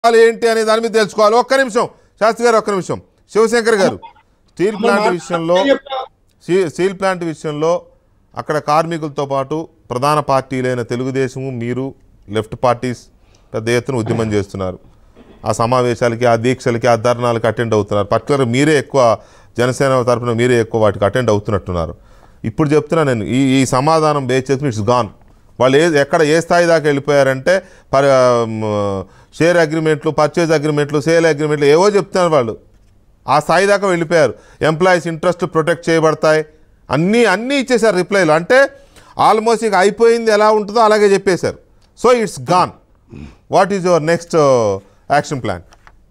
వాళ్ళు ఏంటి అనే దాని మీద తెలుసుకోవాలి ఒక్క నిమిషం శాస్త్రి గారు ఒక్క నిమిషం శివశంకర్ గారు స్టీల్ ప్లాంట్ విషయంలో స్టీ- స్టీల్ ప్లాంట్ విషయంలో అక్కడ కార్మికులతో పాటు ప్రధాన పార్టీలైన తెలుగుదేశము మీరు లెఫ్ట్ పార్టీస్ పెద్ద ఎత్తున ఉద్యమం చేస్తున్నారు ఆ సమావేశాలకి ఆ దీక్షలకి ఆ ధర్నాలకి అటెండ్ అవుతున్నారు పర్టికులర్ మీరే ఎక్కువ జనసేన తరపున మీరే ఎక్కువ వాటికి అటెండ్ అవుతున్నట్టున్నారు ఇప్పుడు చెప్తున్నా నేను ఈ ఈ సమాధానం బేస్ చేసుకుని ఇట్స్ గాన్ వాళ్ళు ఏ ఎక్కడ ఏ స్థాయి దాకా వెళ్ళిపోయారంటే పర్ షేర్ అగ్రిమెంట్లు పర్చేజ్ అగ్రిమెంట్లు సేల్ అగ్రిమెంట్లు ఏవో చెప్తున్నారు వాళ్ళు ఆ స్థాయి దాకా వెళ్ళిపోయారు ఎంప్లాయీస్ ఇంట్రెస్ట్ ప్రొటెక్ట్ చేయబడతాయి అన్నీ అన్నీ ఇచ్చేశారు రిప్లైలు అంటే ఆల్మోస్ట్ ఇక అయిపోయింది ఎలా ఉంటుందో అలాగే చెప్పేశారు so it's gone what is your next action plan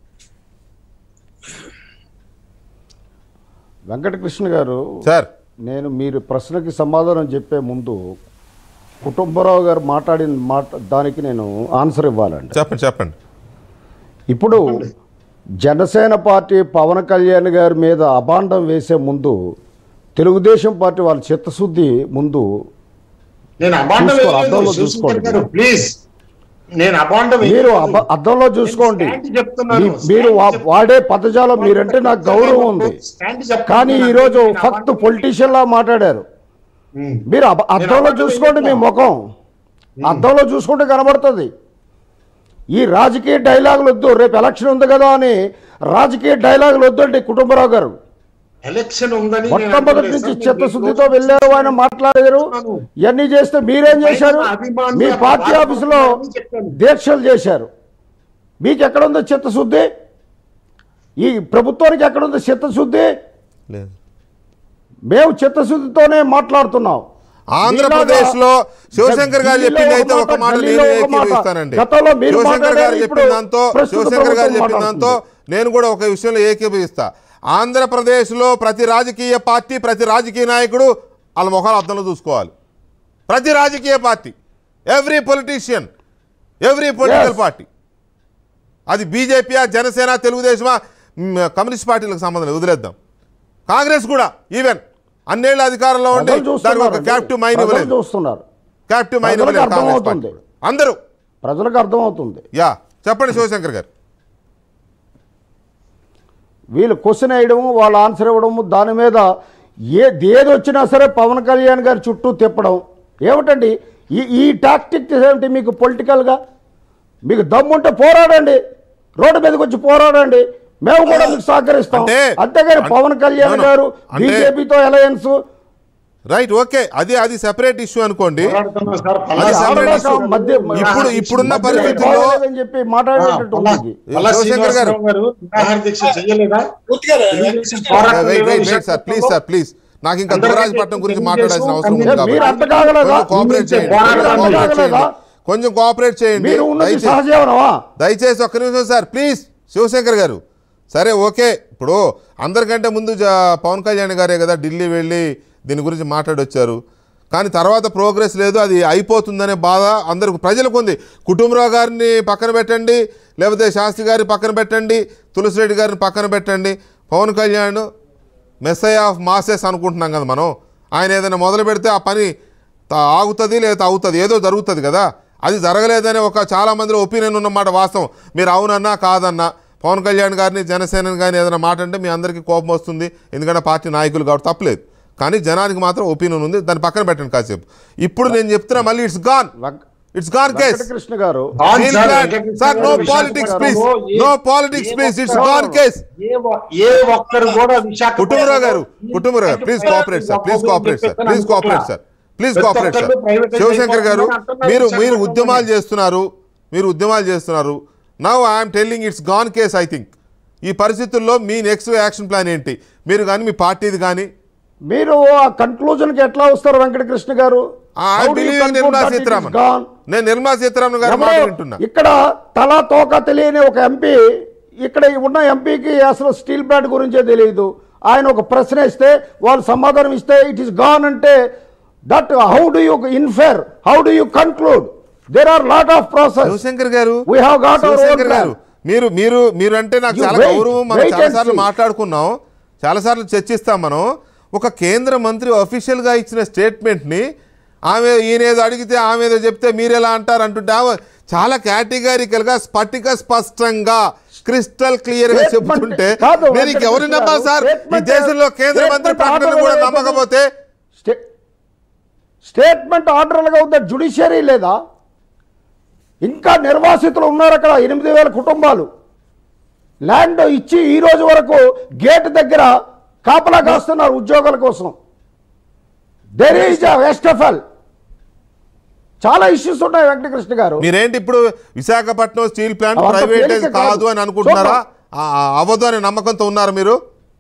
Venkatakrishna garu sir నేను మీరు ప్రశ్నకి సమాధానం చెప్పే ముందు కుటుంబరావు గారు మాట్లాడిన మాట దానికి నేను ఆన్సర్ ఇవ్వాలండి చెప్పండి చెప్పండి ఇప్పుడు జనసేన పార్టీ పవన్ కళ్యాణ్ గారి మీద అభాండం వేసే ముందు తెలుగుదేశం పార్టీ వాళ్ళ చిత్తశుద్ధి ముందు నేను అబాండం చూసుకో, అద్దంలో చూసుకోండి. ప్లీజ్ నేను అబాండం మీరు అబ- అద్దంలో చూసుకోండి స్టాండ్ చెప్తున్నాను. మీ- మీరు వా- వాడే పదజాలం మీరంటే నాకు గౌరవం ఉంది స్టాండ్ చెప్తున్నాను. కానీ ఈరోజు నేను ఫక్త్ అబాండం- పొలిటీషియన్ లా మాట్లాడారు ఉమ్. మీరు అబ- అద్దంలో అబద్ధం చూసుకోండి మీ చెప్తున్నా. ముఖం అద్దంలో చూసుకుంటే కనబడుతుంది ఈ రాజకీయ డైలాగులు వద్దు రేపు ఎలక్షన్ ఉంది కదా అని రాజకీయ డైలాగులు వద్దండి కుటుంబరావు గారు ఎలక్షన్ ఉందని నేను మొట్టమొదటి అనుకోలేదు నుంచి సార్. చిత్తశుద్ధితో మీకు వెళ్ళారు ఆయన మాట్లాడారు ఇవన్నీ చేస్తే మీరేం చేశారు అభిమానులు మీ పార్టీ అభిమానులు ఆఫీసులో అని చెప్పాను. దీక్షలు చేశారు మీకు ఎక్కడుందో చిత్తశుద్ధి ఈ ప్రభుత్వానికి ఎక్కడుందో చిత్తశుద్ధి లేదు మేము చిత్తశుద్ధితోనే మాట్లాడుతున్నాం ఆంధ్రప్రదేశ్లో శివశంకర్ గారు ఢిల్లీలో చెప్పింది అయితే ఒక ఒక మాట ఢిల్లీలో నేను ఒక మాట. ఏకీభవిస్తానండి గతంలో మీరు శివశంకర్ గారు మాట్లాడారు, చెప్పిన ఇప్పుడు దాంతో ప్రస్తుత శివశంకర్ గారు ప్రభుత్వం చెప్పిన దాంతో మాట్లాడుతుంది. నేను కూడా ఒక విషయంలో ఏకీభవిస్తా ఆంధ్రప్రదేశ్లో ప్రతి రాజకీయ పార్టీ ప్రతి రాజకీయ నాయకుడు వాళ్ళ ముఖాలు అర్థంలో చూసుకోవాలి ప్రతి రాజకీయ party every politician every political Yes. Party అది బీజేపీయా జనసేన తెలుగుదేశమా మ్, కమ్యూనిస్ట్ పార్టీలకు సంబంధం లేదు వదిలేద్దాం కాంగ్రెస్ కూడా ఈవెన్ అన్నేళ్ళ అధికారంలో ఉండి ప్రజలు దానికి ఒక చూస్తున్నారు క్యాప్టివ్ మైన్ ప్రజలు ఇవ్వలేదు చూస్తున్నారు క్యాప్టివ్ మైన్ ప్రజలకు ఇవ్వలేదు కాంగ్రెస్ పార్టీ అర్థమవుతుంది. కూడా. అందరూ ప్రజలకు అర్థమవుతుంది యా చెప్పండి శివశంకర్ గారు వీళ్ళు క్వశ్చన్ వేయడము వాళ్ళు ఆన్సర్ ఇవ్వడము దాని మీద ఏ ఏది వచ్చినా సరే పవన్ కళ్యాణ్ గారి చుట్టూ తిప్పడం ఏమిటండి ఈ ఈ టాక్టిక్ ఏమిటి మీకు పొలిటికల్గా మీకు దమ్ముంటే పోరాడండి రోడ్డు మీదకి వచ్చి పోరాడండి మేము కూడా మీకు సహకరిస్తాం అంటే- అంతేగాని పవన్ కళ్యాణ్ No, no. గారు అంటే- బీజేపీతో అలయన్స్ రైట్ ఓకే అది అది సెపరేట్ ఇష్యూ అనుకోండి పోరాడుతున్నాం సార్. అది పలానా separate శ్రీనివాసరావు issue. మధ్య- ఇప్పుడు ఇప్పుడున్న మధ్య పరిస్థితుల్లో పోరాడని చెప్పి మాట్లాడేటట్టు పలా- ఉంది పలా శివశంకర్ గారు. శ్రీనివాసరావు గారు నిరాహార దీక్ష చేయలేదా పూర్తిగా తెలుగుదేశం పోరాటం వెయిట్ లేదా wait wait sir please sir please నాకు ఇంకా అందరికీ దురాజపట్నం గురించి తెలుగుదేశం మాట్లాడాల్సిన అవసరం ఉంది కమ్యూనిస్ట్ కాబట్టి మీరు అంత కాగలదా? కొంచెం కోఆపరేట్ చేయండి మీరు కొంచెం అంత కోఆపరేట్ కాగలదా? చేయండి కొంచెం కోఆపరేట్ చేయండి మీరు ఉన్నది దయచేసి సహజీవనమా దయచేసి ఒక్క నిమిషం సార్ ప్లీజ్ శివశంకర్ గారు సరే ఓకే ఇప్పుడు అందరికంటే ముందు జ- పవన్ కళ్యాణ్ గారే కదా ఢిల్లీ వెళ్ళి దీని గురించి మాట్లాడొచ్చారు కానీ తర్వాత ప్రోగ్రెస్ లేదు అది అయిపోతుందనే బాధ అందరికి ప్రజలకు ఉంది కుటుంబరావు గారిని పక్కన పెట్టండి లేకపోతే శాస్త్రి గారిని పక్కన పెట్టండి తులసిరెడ్డి గారిని పక్కన పెట్టండి Pawan Kalyan messiah of masses అనుకుంటున్నాం కదా మనం ఆయన ఏదైనా మొదలు పెడితే ఆ పని త- ఆగుతుంది లేదా అవుతుంది ఏదో జరుగుతుంది కదా అది జరగలేదనే ఒక చాలా మందిలో ఒపీనియన్ ఉన్నమాట వాస్తవం మీరు అవునన్నా కాదన్నా పవన్ కళ్యాణ్ గారిని జనసేనని కానీ ఏదైనా మాట అంటే మీ అందరికీ కోపం వస్తుంది ఎందుకంటే పార్టీ నాయకులు కాబట్టి తప్పలేదు కానీ జనానికి మాత్రం ఒపీనియన్ ఉంది దాన్ని పక్కన పెట్టండి కాసేపు ఇప్పుడు నేను చెప్తున్నా మళ్ళీ ఇట్స్ గాన్ వెంక- it's gone case Venkatakrishna garu on Steel sir, plant. Venkatakrishna sir, no garu, politics, విశాఖపట్నంలో please. ఏ- No politics, ఏ please. It's ఒక్కరు- gone case. ఏ ఒ- ఏ ఒక్కరు కూడా విశాఖపట్నంలో Kutumbarao garu Kutumbarao garu please cooperate sir please cooperate sir please cooperate sir please ప్రతి కోఆపరేట్ సార్ ఒక్కరు privatize శివశంకర్ గారు అయిపోతున్నారు మీరు అంటున్నారు మీరు విశాఖపట్నంలో. ఉద్యమాలు చేస్తున్నారు మీరు ఉద్యమాలు చేస్తున్నారు now I'm telling it's gone case I think ఈ పరిస్థితుల్లో మీ నెక్స్ట్ యాక్షన్ ప్లాన్ ఏంటి మీరు కానీ మీ పార్టీది కానీ మీరు ఆ కన్క్లూజన్ కి ఎట్లా వస్తారు Venkatakrishna garu I How do you believe conclude Nirmala that it is Sitharaman gone? నేను నిర్మలా సీతారామన్ గారి మాట ఎవరో వింటున్నా ఇక్కడ తలా తోక తెలియని ఒక ఎంపీ ఇక్కడ ఉన్న ఎంపీకి అసలు స్టీల్ ప్లాంట్ గురించే తెలియదు ఆయన ఒక ప్రశ్న ఇస్తే వాళ్ళు సమాధానం ఇస్తే ఇట్ ఈస్ గాన్ అంటే that how do you infer how do you conclude there are lot of process Sivashankar garu We have got our own Shivshankar గారు plan. మీరు మీరు మీరు అంటే నాకు You చాలా wait, గౌరవం మనం wait and చాలాసార్లు see. మాట్లాడుకున్నాం చాలాసార్లు చర్చిస్తాం మనం ఒక కేంద్ర మంత్రి అఫీషియల్ గా ఇచ్చిన స్టేట్మెంట్ ని ఆమె ఈయన ఏదో అడిగితే ఆమె ఏదో చెప్తే మీరు ఎలా అంటారు అంటుంటే ఆమె చాలా కేటగారికల్ గా స్ఫటిక స్పష్టంగా క్రిస్టల్ క్లియర్ గా Statement- చెబుతుంటే కాదు, నేను ఇంక ఎవరిని వెంకటకృష్ణ నమ్మాలి సార్ ఈ statement- దేశంలో కేంద్ర మంత్రి statement ప్రకటన ఆర్డర్ కూడా ఏదైతే నమ్మకపోతే స్టే- స్టేట్మెంట్ ఆర్డర్లుగా ఉందా జుడిషియరీ లేదా ఇంకా నిర్వాసితులు ఉన్నారు అక్కడ ఎనిమిది వేల కుటుంబాలు ల్యాండ్ ఇచ్చి ఈ రోజు వరకు గేట్ దగ్గర కాపలా కాస్తున్నారు ఉద్యోగాల కోసం దెర్ ఈజ్ ఎస్టఫల్ చాలా ఇష్యూస్ ఉన్నాయి వెంకటకృష్ణ గారు మీరేంటి ఇప్పుడు విశాఖపట్నం స్టీల్ ప్లాంట్ అవంతా ప్రైవేటైజ్ తేలిక కాదు. కాదు అని అనుకుంటున్నారా చూద్దాం. ఆ, ఆ, అవ్వదు అనే నమ్మకంతో ఉన్నారు మీరు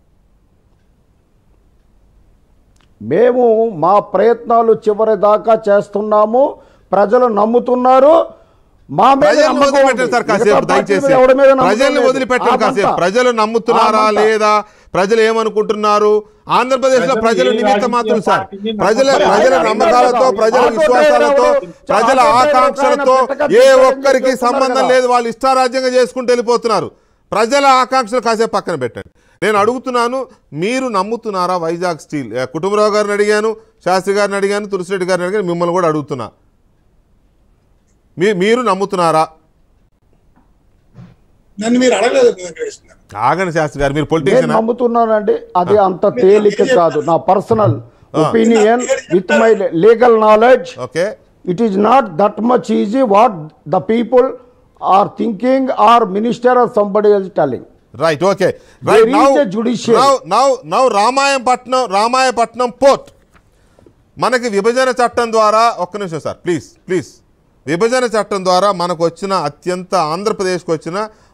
మేము మా ప్రయత్నాలు చివరి దాకా చేస్తున్నాము ప్రజలు నమ్ముతున్నారు మా మీద ప్రజలను నమ్మకం వదిలిపెట్టండి ఉంది. సార్ కాసేపు మిగతా పార్టీల దయచేసి మీద ఎవరి మీద నమ్మకం ప్రజలను లేదు. వదిలిపెట్టండి ఆ కాసేపు మంట. ప్రజలు నమ్ముతున్నారా ఆ మంట. లేదా ప్రజలు ఏమనుకుంటున్నారు ఆంధ్రప్రదేశ్ లో ప్రజలు ప్రజలు ఏ నిమిత్త రాజకీయ మాత్రం సార్ పార్టీని ప్రజల నమ్మరు. ప్రజల ఆయన నమ్మకాలతో ఆయన ప్రజల ఆటో విశ్వాసాలతో డ్రైవర్ ఎవరు? ప్రజల ఆటో డ్రైవర్ ఆకాంక్షలతో ఆయన పెట్టక ఏ తీసుకొని ఒక్కరికి చెప్తున్నారు సంబంధం కదా. లేదు వాళ్ళు ఇష్టారాజ్యంగా చేసుకుంటూ వెళ్ళిపోతున్నారు ప్రజల ఆకాంక్షలు కాసేపు పక్కన పెట్టండి నేను అడుగుతున్నాను మీరు నమ్ముతున్నారా వైజాగ్ స్టీల్ ఏ, కుటుంబరావు గారిని అడిగాను శాస్త్రి గారిని అడిగాను తులసిరెడ్డి గారిని అడిగాను మిమ్మల్ని కూడా అడుగుతున్నా మీ మీరు నమ్ముతున్నారా నన్ను మీరు అడగలేదు వెంకటేశ్వర గారు ఆగండి శాస్త్రి గారు మీరు నేను పొలిటీషియన్ నమ్ముతున్నానండి అది అంత తేలిక కాదు నా personal opinion with my legal knowledge okay it is not that much easy what the people are thinking or minister or somebody is telling right okay There right is now a judiciary. Now now now Ramayapatnam Ramayapatnam port మనకి విభజన చట్టం ద్వారా ఒక్క నిమిషం sir please please విభజన చట్టం ద్వారా మనకు వచ్చిన అత్యంత ఆంధ్రప్రదేశ్కి వచ్చిన